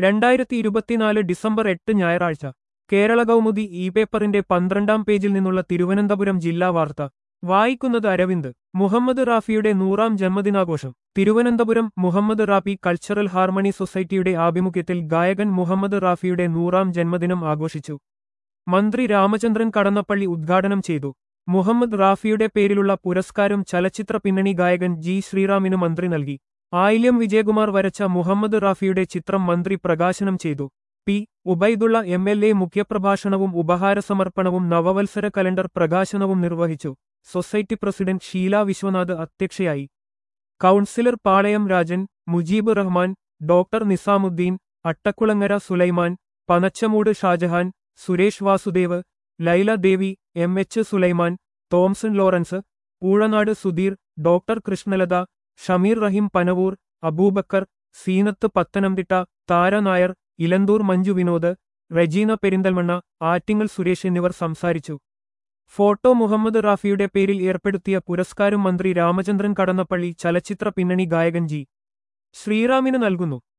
രണ്ടായിരത്തി ഇരുപത്തിനാല് ഡിസംബർ എട്ട് ഞായറാഴ്ച കേരള കൗമുദി ഇ പേപ്പറിന്റെ പന്ത്രണ്ടാം പേജിൽ നിന്നുള്ള തിരുവനന്തപുരം ജില്ലാ വാർത്ത വായിക്കുന്നത് അരവിന്ദ് മുഹമ്മദ് റാഫിയുടെ നൂറാം ജന്മദിനാഘോഷം തിരുവനന്തപുരം മുഹമ്മദ് റാഫി കൾച്ചറൽ ഹാർമണി സൊസൈറ്റിയുടെ ആഭിമുഖ്യത്തിൽ ഗായകൻ മുഹമ്മദ് റാഫിയുടെ നൂറാം ജന്മദിനം ആഘോഷിച്ചു മന്ത്രി രാമചന്ദ്രൻ കടന്നപ്പള്ളി ഉദ്ഘാടനം ചെയ്തു മുഹമ്മദ് റാഫിയുടെ പേരിലുള്ള പുരസ്കാരം ചലച്ചിത്ര പിന്നണി ഗായകൻ ജി ശ്രീറാമിന് മന്ത്രി നൽകി ആയില്യം വിജയകുമാർ വരച്ച മുഹമ്മദ് റാഫിയുടെ ചിത്രം മന്ത്രി പ്രകാശനം ചെയ്തു P Ubaidulla M L A മുഖ്യപ്രഭാഷണവും ഉപഹാരസമർപ്പണവും നവവത്സര കലണ്ടർ പ്രകാശനവും നിർവഹിച്ചു സൊസൈറ്റി പ്രസിഡന്റ് ഷീല വിശ്വനാഥ് അധ്യക്ഷയായി councillor Palayam Rajan Mujeeb Rahman doctor Nizamuddin Attakulangara Sulaiman Panachamoodu Shajahan Suresh Vasudev Laila Devi M H Sulaiman Thomson Lawrence Poozhanad Sudheer doctor Krishnalatha Shameer Raheem Panavoor Aboobacker Seenath Pathanamthitta Thara Nair Elanthoor Manju Vinod Regina Perinthalmanna Attingal Suresh എന്നിവർ സംസാരിച്ചു ഫോട്ടോ മുഹമ്മദ് റാഫിയുടെ പേരിൽ ഏർപ്പെടുത്തിയ പുരസ്കാരം മന്ത്രി രാമചന്ദ്രൻ കടന്നപ്പള്ളി ചലച്ചിത്ര പിന്നണി ഗായകൻ ജി ശ്രീറാമിന് നൽകുന്നു